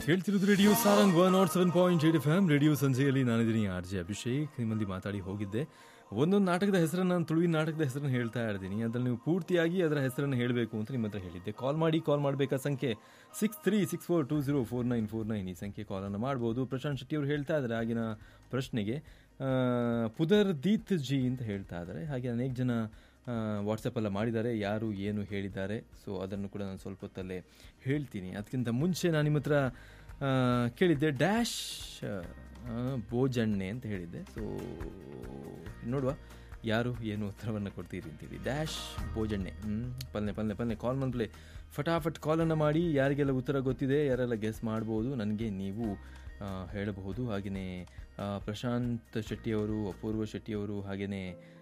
ಕೇಳ್ತಿರೋದು radio Sarang one naught seven point eight F M radio ಸಂಜೆಯಲ್ಲಿ ನಾನಿದ್ದೀನಿ ಆರ್ ಜೆ ಅಭಿಷೇಕ್ ನಿಮ್ಮಲ್ಲಿ ಮಾತಾಡಿ ಹೋಗಿದ್ದೆ ಒಂದೊಂದು ನಾಟಕದ ಹೆಸರನ್ನು ನಾನು ತುಳುವಿನ ನಾಟಕದ ಹೆಸರನ್ನು ಹೇಳ್ತಾ ಇರ್ತೀನಿ ಅದ್ರಲ್ಲಿ ನೀವು ಪೂರ್ತಿಯಾಗಿ ಅದರ ಹೆಸರನ್ನು ಹೇಳಬೇಕು ಅಂತ ನಿಮ್ಮ ಹತ್ರ ಹೇಳಿದ್ದೆ ಕಾಲ್ ಮಾಡಿ ಕಾಲ್ ಮಾಡಬೇಕಾ ಸಂಖ್ಯೆ six three six four two zero four nine four nine ಈ ಸಂಖ್ಯೆ ಕಾಲನ್ನು ಮಾಡ್ಬೋದು ಪ್ರಶಾಂತ್ ಶೆಟ್ಟಿ ಅವರು ಹೇಳ್ತಾ ಇದ್ದಾರೆ ಆಗಿನ ಪ್ರಶ್ನೆಗೆ ಆ, ಪುದರ್ ದೀತ್ ಜಿ ಅಂತ ಹೇಳ್ತಾ ಇದ್ದಾರೆ ಹಾಗೆ ಅನೇಕ ಜನ ವಾಟ್ಸಪ್ಪೆಲ್ಲ ಮಾಡಿದ್ದಾರೆ ಯಾರು ಏನು ಹೇಳಿದ್ದಾರೆ ಸೊ ಅದನ್ನು ಕೂಡ ನಾನು ಸ್ವಲ್ಪ ಹೊತ್ತಲ್ಲೇ ಹೇಳ್ತೀನಿ ಅದಕ್ಕಿಂತ ಮುಂಚೆ ನಾನು ನಿಮ್ಮ ಹತ್ರ ಆ, ಕೇಳಿದ್ದೆ ಡ್ಯಾಶ್ ಬೋಜಣ್ಣೆ ಅಂತ ಹೇಳಿದ್ದೆ ಸೊ ನೋಡುವ ಯಾರು ಏನು ಉತ್ತರವನ್ನು ಕೊಡ್ತೀರಿ ಅಂತೇಳಿ ಡ್ಯಾಶ್ ಬೋಜಣ್ಣೆ ಹ್ಞೂ ಪಲ್ಲೆ ಪಲ್ಲೆ ಪಲ್ಲೆ ಕಾಲ್ ಮಂತ್ಲೆ ಫಟಾಫಟ್ ಕಾಲನ್ನು ಮಾಡಿ ಯಾರಿಗೆಲ್ಲ ಉತ್ತರ ಗೊತ್ತಿದೆ ಯಾರೆಲ್ಲ ಗೆಸ್ ಮಾಡ್ಬೋದು ನನಗೆ ನೀವು ಆ, ಹೇಳಬಹುದು ಹಾಗೆಯೇ ಪ್ರಶಾಂತ್ ಶೆಟ್ಟಿಯವರು ಅಪೂರ್ವ ಶೆಟ್ಟಿಯವರು ಹಾಗೆಯೇ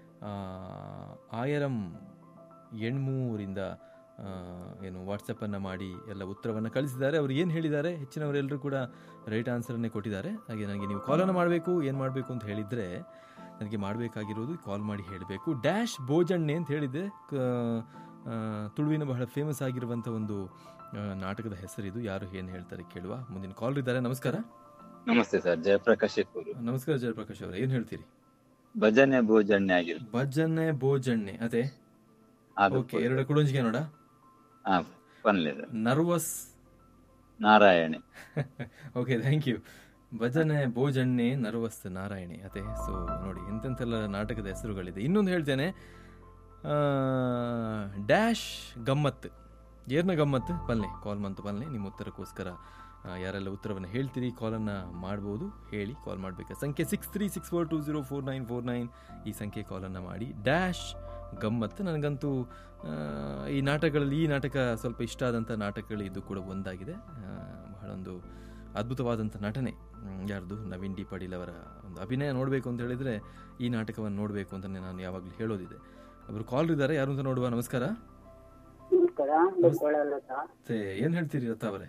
ಆಯರಂ ಎಣ್ಮೂರಿಂದ ಆ, ಏನು ವಾಟ್ಸಪ್ಪನ್ನು ಮಾಡಿ ಎಲ್ಲ ಉತ್ತರವನ್ನು ಕಳಿಸಿದ್ದಾರೆ ಅವರು ಏನು ಹೇಳಿದ್ದಾರೆ ಹೆಚ್ಚಿನವರೆಲ್ಲರೂ ಕೂಡ ರೈಟ್ ಆನ್ಸರನ್ನೇ ಕೊಟ್ಟಿದ್ದಾರೆ ಹಾಗೆ ನನಗೆ ನೀವು ಕಾಲನ್ನು ಮಾಡಬೇಕು ಏನು ಮಾಡಬೇಕು ಅಂತ ಹೇಳಿದರೆ ನನಗೆ ಮಾಡಬೇಕಾಗಿರೋದು ಕಾಲ್ ಮಾಡಿ ಹೇಳಬೇಕು ಡ್ಯಾಶ್ ಬೋಜಣ್ಣೆ ಅಂತ ಹೇಳಿದ್ದೆ ಕ- ಆ, ತುಳುವಿನ ಬಹಳ ಫೇಮಸ್ ಆಗಿರುವಂಥ ಒಂದು ಆ, ನಾಟಕದ ಹೆಸರಿದು ಯಾರು ಏನು ಹೇಳ್ತಾರೆ ಕೇಳುವ ಮುಂದಿನ ಕಾಲ್ ಇದ್ದಾರೆ ನಮಸ್ಕಾರ ನಮಸ್ತೆ ಸರ್ ಜಯಪ್ರಕಾಶ್ ಶೆಟ್ಟೂರು ನಮಸ್ಕಾರ ಜಯಪ್ರಕಾಶ್ ಅವರು ಏನು ಹೇಳ್ತೀರಿ ಭಜನೆ ಭೋಜನೆ ಆಗಿದೆ ಭಜನೆ ಬೋಜಣ್ಣೆ ಅದೇ ಅದು ಓಕೆ ಎರಡು ಕುಡಂಜಿಗೆ ನೋಡ ಹಾ ಪನ್ಲೆ ಸರ್ ನರ್ವಸ್ ನಾರಾಯಣೆ ಓಕೆ ಥ್ಯಾಂಕ್ ಯು ಭಜನೆ ಬೋಜಣ್ಣೆ ನರ್ವಸ್ ನಾರಾಯಣಿ ಅದೇ ಸೊ ನೋಡಿ ಎಂತೆಂತೆಲ್ಲ ನಾಟಕದ ಹೆಸರುಗಳಿದೆ ಇನ್ನೊಂದು ಹೇಳ್ತೇನೆ ಆ, ಡ್ಯಾಶ್ ಗಮ್ಮತ್ ಏರ್ನ ಗಮ್ಮತ್ ಪಲ್ಲೆ ಕಾಲ್ ಮಂತು ಪಲ್ಲೆ ನಿಮ್ಮ ಉತ್ತರಕ್ಕೋಸ್ಕರ ಆ, ಯಾರೆಲ್ಲ ಉತ್ತರವನ್ನು ಹೇಳ್ತೀರಿ ಕಾಲನ್ನು ಮಾಡ್ಬೋದು ಹೇಳಿ ಕಾಲ್ ಮಾಡಬೇಕು ಸಂಖ್ಯೆ six three six four two zero four nine four nine ಈ ಸಂಖ್ಯೆ ಕಾಲನ್ನು ಮಾಡಿ ಡ್ಯಾಶ್ ಗಮ್ಮತ್ ನನಗಂತೂ ಆ, ಈ ನಾಟಕಗಳಲ್ಲಿ ಈ ನಾಟಕ ಸ್ವಲ್ಪ ಇಷ್ಟ ಆದಂಥ ನಾಟಕಗಳು ಇದು ಕೂಡ ಒಂದಾಗಿದೆ ಆ, ಬಹಳ ಒಂದು ಅದ್ಭುತವಾದಂಥ ನಟನೆ ಹ್ಮ್, ಯಾರ್ದು ನವೀನ್ ಡಿ ಪಾಟೀಲ್ ಅವರ ಒಂದು ಅಭಿನಯ ನೋಡಬೇಕು ಅಂತ ಹೇಳಿದರೆ ಈ ನಾಟಕವನ್ನು ನೋಡಬೇಕು ಅಂತಲೇ ನಾನು ಯಾವಾಗಲೂ ಹೇಳೋದಿದೆ ಅವರು ಕಾಲ್ ಇದ್ದಾರೆ ಯಾರು ಅಂತ ನೋಡುವ ನಮಸ್ಕಾರ ನಮಸ್ಕಾರ ಬೆಳ್ಕೊಳ್ಳಲತ ಮತ್ತೆ ಏನು ಹೇಳ್ತೀರಿ ರಥ ಅವರೇ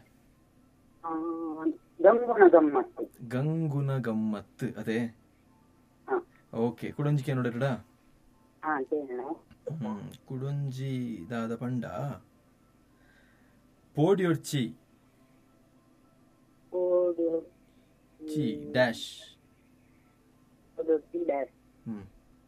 ಗಂಗುಣ ಗಮ್ಮತ್ತು ಗಂಗುನ ಗಮ್ಮತ್ ಅದೇ ಹಾ ಓಕೆ ಕುಡಂಜಿಕೆ ನೋಡಿರಡ ಹಾ ಕೇಳ ಹ್ಮ್ ಕುಡಂಜಿ ದಾದ ಪಂಡ ಪೋಡಿಯೊಡ್ಚಿ ಓಡು ಚಿ ಡ್ಯಾಶ್ ಅದು ಡ್ಯಾಶ್ ಹ್ಮ್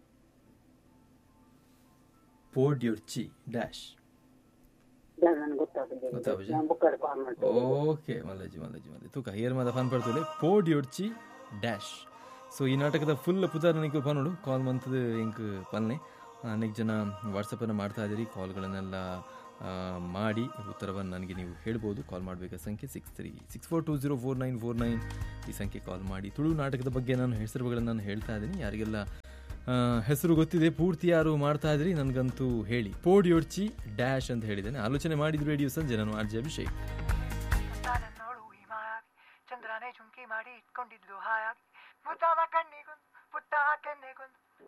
ಪೋಡಿಯೊಡ್ಚಿ ಡ್ಯಾಶ್ ನನಗೆ ಗೊತ್ತಾಗುದಿಲ್ಲ ಗೊತ್ತಾಗುದಿಲ್ಲ? ನಾನು ಬುಕ್ಕರ್ ಕಾಲ್ ಮಾಡ್ತೇನೆ ಓಕೆ ಮಲ್ಲಜಿ ಮಲ್ಲಜಿ ಮಲ್ಲಜಿ ತೂಕ ಹಿಯರ್ ಮಾದ ಫನ್ ಪಡ್ತೇವೆ ಪೋಡಿಯೊಡ್ಚಿ ಡ್ಯಾಶ್ ಸೊ ಈ ನಾಟಕದ ಫುಲ್ ಪುತಾರ ನನಗೆ ಪನ್ನೋಡು ಕಾಲ್ ಮಂತದ ಇಂಕ್ ಪಲ್ನೆ ಅನೇಕ ಜನ ವಾಟ್ಸಪ್ಪನ್ನು ಮಾಡ್ತಾ ಇದ್ದೀರಿ ಕಾಲ್ಗಳನ್ನೆಲ್ಲ ಆ, ಮಾಡಿ ಉತ್ತರವನ್ನು ನನಗೆ ನೀವು ಹೇಳ್ಬೋದು ಕಾಲ್ ಮಾಡಬೇಕಾದ ಸಂಖ್ಯೆ six three six four two zero four nine four nine ಈ ಸಂಖ್ಯೆ ಕಾಲ್ ಮಾಡಿ ತುಳು ನಾಟಕದ ಬಗ್ಗೆ ನಾನು ಹೆಸರುಗಳನ್ನು ನಾನು ಹೇಳ್ತಾ ಇದ್ದೀನಿ ಯಾರಿಗೆಲ್ಲ ಆ, ಹೆಸರು ಗೊತ್ತಿದೆ ಪೂರ್ತಿ ಯಾರು ಮಾಡ್ತಾ ಇದ್ರಿ ನನಗಂತೂ ಹೇಳಿ ಪೋಡಿಯೊಡ್ಚಿ ಡ್ಯಾಶ್ ಅಂತ ಹೇಳಿದ್ದೇನೆ ಆಲೋಚನೆ ಮಾಡಿದ್ರು ರೇಡಿಯೋ ಸಂಜೆ ನಾನು ಆರ್ ಜೆ ಅಭಿಷೇಕ್ ನೋಡು ಹಿಮಾಯಾಗಿ ಚಂದ್ರನೇ ಜುಂಕಿ ಮಾಡಿ ಇಟ್ಕೊಂಡಿದ್ಲು ಹಾಯಾಗಿ ಮುದ್ದಾದ ಕಣ್ಣಿಗೊಂದು ಪುಟ್ಟ ಕೆನ್ನೆಗೊಂದು